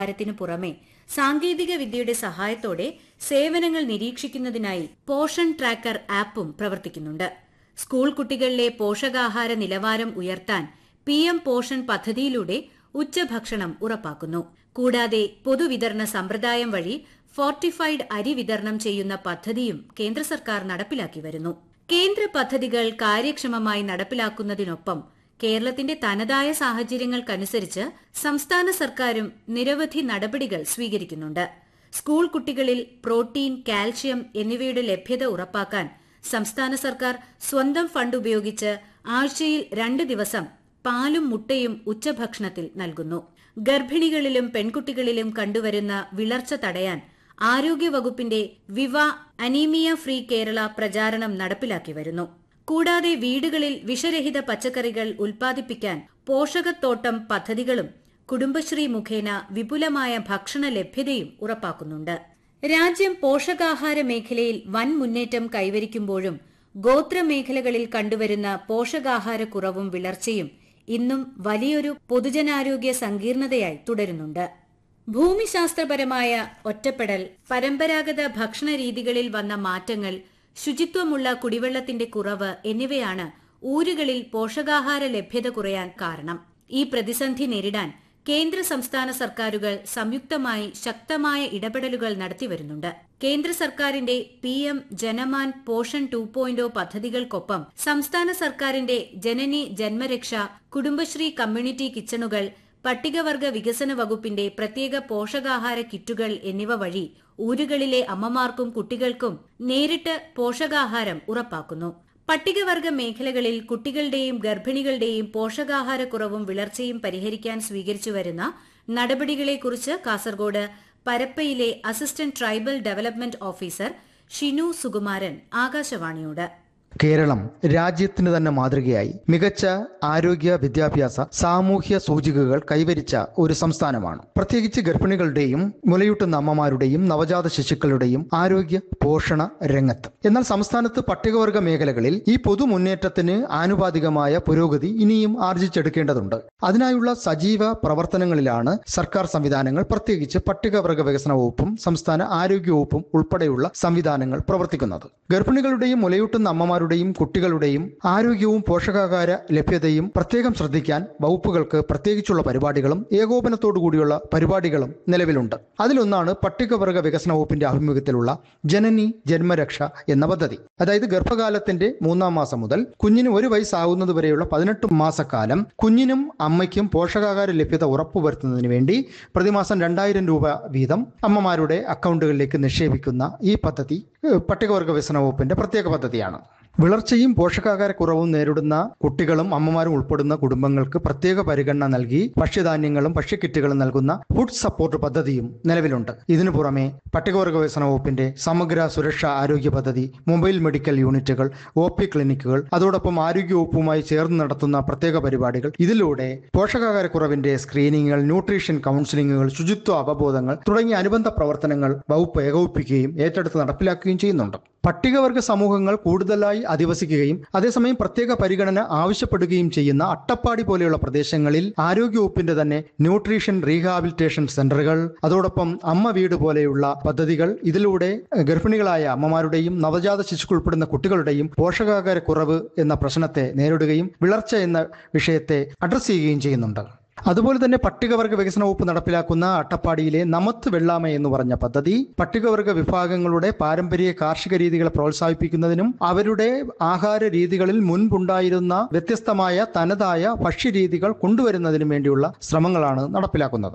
ത്തിനു പുറമെ സാങ്കേതിക വിദ്യയുടെ സഹായത്തോടെ സേവനങ്ങൾ നിരീക്ഷിക്കുന്നതിനായി പോഷൻ ട്രാക്കർ ആപ്പും പ്രവർത്തിക്കുന്നുണ്ട് സ്കൂൾ കുട്ടികളിലെ പോഷകാഹാര നിലവാരം ഉയർത്താൻ പി എം പോഷൻ പദ്ധതിയിലൂടെ ഉച്ചഭക്ഷണം ഉറപ്പാക്കുന്നു കൂടാതെ പൊതുവിതരണ സമ്പ്രദായം വഴി ഫോർട്ടിഫൈഡ് അരി വിതരണം ചെയ്യുന്ന പദ്ധതിയും കേന്ദ്ര സർക്കാർ നടപ്പിലാക്കി വരുന്നു കേന്ദ്ര പദ്ധതികൾ കാര്യക്ഷമമായി നടപ്പിലാക്കുന്നതിനൊപ്പം കേരളത്തിന്റെ തനതായ സാഹചര്യങ്ങൾക്കനുസരിച്ച് സംസ്ഥാന സർക്കാരും നിരവധി നടപടികൾ സ്വീകരിക്കുന്നുണ്ട് സ്കൂൾ കുട്ടികളിൽ പ്രോട്ടീൻ കാൽഷ്യം എന്നിവയുടെ ലഭ്യത ഉറപ്പാക്കാൻ സംസ്ഥാന സർക്കാർ സ്വന്തം ഫണ്ട് ഉപയോഗിച്ച് ആഴ്ചയിൽ രണ്ട് ദിവസം പാലും മുട്ടയും ഉച്ചഭക്ഷണത്തിൽ നൽകുന്നു ഗർഭിണികളിലും പെൺകുട്ടികളിലും കണ്ടുവരുന്ന വിളർച്ച തടയാൻ ആരോഗ്യവകുപ്പിന്റെ വിവ അനീമിയ ഫ്രീ കേരള പ്രചാരണം നടപ്പിലാക്കി വരുന്നു കൂടാതെ വീടുകളിൽ വിഷരഹിത പച്ചക്കറികൾ ഉൽപ്പാദിപ്പിക്കാൻ പോഷകത്തോട്ടം പദ്ധതികളും കുടുംബശ്രീ മുഖേന വിപുലമായ ഭക്ഷണ ലഭ്യതയും ഉറപ്പാക്കുന്നുണ്ട് രാജ്യം പോഷകാഹാര മേഖലയിൽ വൻ മുന്നേറ്റം കൈവരിക്കുമ്പോഴും ഗോത്രമേഖലകളിൽ കണ്ടുവരുന്ന പോഷകാഹാരക്കുറവും വിളർച്ചയും ഇന്നും വലിയൊരു പൊതുജനാരോഗ്യ സങ്കീർണതയായി തുടരുന്നുണ്ട് ഭൂമിശാസ്ത്രപരമായ ഒറ്റപ്പെടൽ പരമ്പരാഗത ഭക്ഷണ രീതികളിൽ വന്ന മാറ്റങ്ങൾ ശുചിത്വമുള്ള കുടിവെള്ളത്തിന്റെ കുറവ് എന്നിവയാണ് ഊരുകളിൽ പോഷകാഹാര ലഭ്യത കുറയാൻ കാരണം ഈ പ്രതിസന്ധി നേരിടാൻ കേന്ദ്ര സംസ്ഥാന സർക്കാരുകൾ സംയുക്തമായി ശക്തമായ ഇടപെടലുകൾ നടത്തിവരുന്നുണ്ട് കേന്ദ്ര സർക്കാരിന്റെ P M Janman Poshan two point പദ്ധതികൾക്കൊപ്പം സംസ്ഥാന സർക്കാരിന്റെ ജനനി ജന്മരക്ഷ കുടുംബശ്രീ കമ്മ്യൂണിറ്റി കിച്ചണുകൾ പട്ടികവർഗ വികസന വകുപ്പിന്റെ പ്രത്യേക പോഷകാഹാര കിറ്റുകൾ എന്നിവ വഴി ഊരുകളിലെ അമ്മമാർക്കും കുട്ടികൾക്കും നേരിട്ട് പോഷകാഹാരം ഉറപ്പാക്കുന്നു പട്ടികവർഗ മേഖലകളിൽ കുട്ടികളുടെയും ഗർഭിണികളുടെയും പോഷകാഹാരക്കുറവും വിളർച്ചയും പരിഹരിക്കാൻ സ്വീകരിച്ചുവരുന്ന നടപടികളെക്കുറിച്ച് കാസർഗോഡ് പരപ്പയിലെ assistant tribal development officer Shinu Sukumaran ആകാശവാണിയോട് കേരളം രാജ്യത്തിന് തന്നെ മാതൃകയായി മികച്ച ആരോഗ്യ വിദ്യാഭ്യാസ സാമൂഹ്യ സൂചികകൾ കൈവരിച്ച ഒരു സംസ്ഥാനമാണ് പ്രത്യേകിച്ച് ഗർഭിണികളുടെയും മുലയൂട്ടുന്ന അമ്മമാരുടെയും നവജാത ശിശുക്കളുടെയും ആരോഗ്യ പോഷണ രംഗത്ത് എന്നാൽ സംസ്ഥാനത്ത് പട്ടികവർഗ മേഖലകളിൽ ഈ പൊതു മുന്നേറ്റത്തിന് ആനുപാതികമായ പുരോഗതി ഇനിയും ആർജിച്ചെടുക്കേണ്ടതുണ്ട് അതിനായുള്ള സജീവ പ്രവർത്തനങ്ങളിലാണ് സർക്കാർ സംവിധാനങ്ങൾ പ്രത്യേകിച്ച് പട്ടികവർഗ വികസന വകുപ്പും സംസ്ഥാന ആരോഗ്യ വകുപ്പും ഉൾപ്പെടെയുള്ള സംവിധാനങ്ങൾ പ്രവർത്തിക്കുന്നത് ഗർഭിണികളുടെയും മുലയൂട്ടുന്ന അമ്മമാരുടെയും കുട്ടികളുടെയും ആരോഗ്യവും പോഷകാഹാര ലഭ്യതയും പ്രത്യേകം ശ്രദ്ധിക്കാൻ വകുപ്പുകൾക്ക് പ്രത്യേകിച്ചുള്ള പരിപാടികളും ഏകോപനത്തോടുകൂടിയുള്ള പരിപാടികളും നിലവിലുണ്ട് അതിലൊന്നാണ് പട്ടികവർഗ വികസന വകുപ്പിന്റെ ആഭിമുഖ്യത്തിലുള്ള ജനനി ജന്മരക്ഷ എന്ന പദ്ധതി അതായത് ഗർഭകാലത്തിന്റെ മൂന്നാം മാസം മുതൽ കുഞ്ഞിന് ഒരു വയസ്സാകുന്നത് വരെയുള്ള പതിനെട്ട് മാസക്കാലം കുഞ്ഞിനും അമ്മയ്ക്കും പോഷകാഹാര ലഭ്യത ഉറപ്പുവരുത്തുന്നതിന് വേണ്ടി പ്രതിമാസം രണ്ടായിരം രൂപ വീതം അമ്മമാരുടെ അക്കൗണ്ടുകളിലേക്ക് നിക്ഷേപിക്കുന്ന ഈ പദ്ധതി ഏഹ്, പട്ടികവർഗ വികസന വകുപ്പിന്റെ പ്രത്യേക പദ്ധതിയാണ് വിളർച്ചയും പോഷകാഹാരക്കുറവും നേരിടുന്ന കുട്ടികളും അമ്മമാരും ഉൾപ്പെടുന്ന കുടുംബങ്ങൾക്ക് പ്രത്യേക പരിഗണന നൽകി ഭക്ഷ്യധാന്യങ്ങളും ഭക്ഷ്യക്കിറ്റുകളും നൽകുന്ന ഫുഡ് സപ്പോർട്ട് പദ്ധതിയും നിലവിലുണ്ട് ഇതിനു പുറമെ പട്ടികവർഗ വികസന വകുപ്പിന്റെ സമഗ്ര സുരക്ഷാ ആരോഗ്യ പദ്ധതി മൊബൈൽ മെഡിക്കൽ യൂണിറ്റുകൾ ഒ പി ക്ലിനിക്കുകൾ അതോടൊപ്പം ആരോഗ്യ വകുപ്പുമായി ചേർന്ന് നടത്തുന്ന പ്രത്യേക പരിപാടികൾ ഇതിലൂടെ പോഷകാഹാരക്കുറവിന്റെ സ്ക്രീനിങ്ങുകൾ ന്യൂട്രീഷൻ കൗൺസിലിംഗുകൾ ശുചിത്വ അവബോധങ്ങൾ തുടങ്ങിയ അനുബന്ധ പ്രവർത്തനങ്ങൾ വകുപ്പ് ഏകോപിപ്പിക്കുകയും ഏറ്റെടുത്ത് നടപ്പിലാക്കുകയും ചെയ്യുന്നുണ്ട് പട്ടികവർഗ സമൂഹങ്ങൾ കൂടുതലായി അധിവസിക്കുകയും അതേസമയം പ്രത്യേക പരിഗണന ആവശ്യപ്പെടുകയും ചെയ്യുന്ന അട്ടപ്പാടി പോലെയുള്ള പ്രദേശങ്ങളിൽ ആരോഗ്യവകുപ്പിന്റെ തന്നെ ന്യൂട്രീഷൻ റീഹാബിലിറ്റേഷൻ സെന്ററുകൾ അതോടൊപ്പം അമ്മ വീട് പോലെയുള്ള പദ്ധതികൾ ഇതിലൂടെ ഏഹ്, ഗർഭിണികളായ അമ്മമാരുടെയും നവജാത ശിശുക്കൾ ഉൾപ്പെടുന്ന കുട്ടികളുടെയും പോഷകാഹാര കുറവ് എന്ന പ്രശ്നത്തെ നേരിടുകയും വിളർച്ച എന്ന വിഷയത്തെ അഡ്രസ് ചെയ്യുകയും ചെയ്യുന്നുണ്ട് അതുപോലെ തന്നെ പട്ടികവർഗ വികസന വകുപ്പ് നടപ്പിലാക്കുന്ന അട്ടപ്പാടിയിലെ നമത്ത് വെള്ളാമ എന്ന് പറഞ്ഞ പദ്ധതി പട്ടികവർഗ വിഭാഗങ്ങളുടെ പാരമ്പര്യ കാർഷിക രീതികളെ പ്രോത്സാഹിപ്പിക്കുന്നതിനും അവരുടെ ആഹാര രീതികളിൽ മുൻപുണ്ടായിരുന്ന വ്യത്യസ്തമായ തനതായ ഭക്ഷ്യരീതികൾ കൊണ്ടുവരുന്നതിനും വേണ്ടിയുള്ള ശ്രമങ്ങളാണ് നടപ്പിലാക്കുന്നത്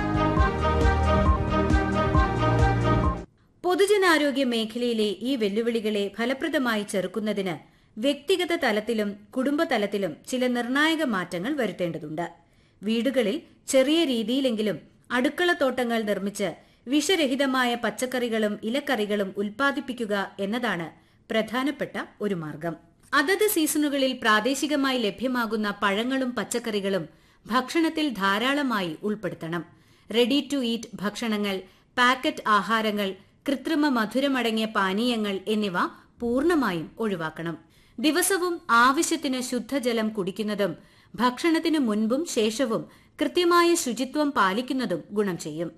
പൊതുജനാരോഗ്യ മേഖലയിലെ ഈ വെല്ലുവിളികളെ ഫലപ്രദമായി ചെറുക്കുന്നതിന് വ്യക്തിഗത തലത്തിലും കുടുംബതലത്തിലും ചില നിർണായക മാറ്റങ്ങൾ വരുത്തേണ്ടതുണ്ട് വീടുകളിൽ ചെറിയ രീതിയിലെങ്കിലും അടുക്കളത്തോട്ടങ്ങൾ നിർമ്മിച്ച് വിഷരഹിതമായ പച്ചക്കറികളും ഇലക്കറികളും ഉൽപ്പാദിപ്പിക്കുക എന്നതാണ് പ്രധാനപ്പെട്ട ഒരു മാർഗം അതത് സീസണുകളിൽ പ്രാദേശികമായി ലഭ്യമാകുന്ന പഴങ്ങളും പച്ചക്കറികളും ഭക്ഷണത്തിൽ ധാരാളമായി ഉൾപ്പെടുത്തണം റെഡി ടു ഈറ്റ് ഭക്ഷണങ്ങൾ പാക്കറ്റ് ആഹാരങ്ങൾ കൃത്രിമ മധുരമടങ്ങിയ പാനീയങ്ങൾ എന്നിവ പൂർണ്ണമായും ഒഴിവാക്കണം ദിവസവും ആവശ്യത്തിന് ശുദ്ധജലം കുടിക്കുന്നതും ഭക്ഷണത്തിനു മുൻപും ശേഷവും കൃത്യമായ ശുചിത്വം പാലിക്കുന്നതും ഗുണം ചെയ്യും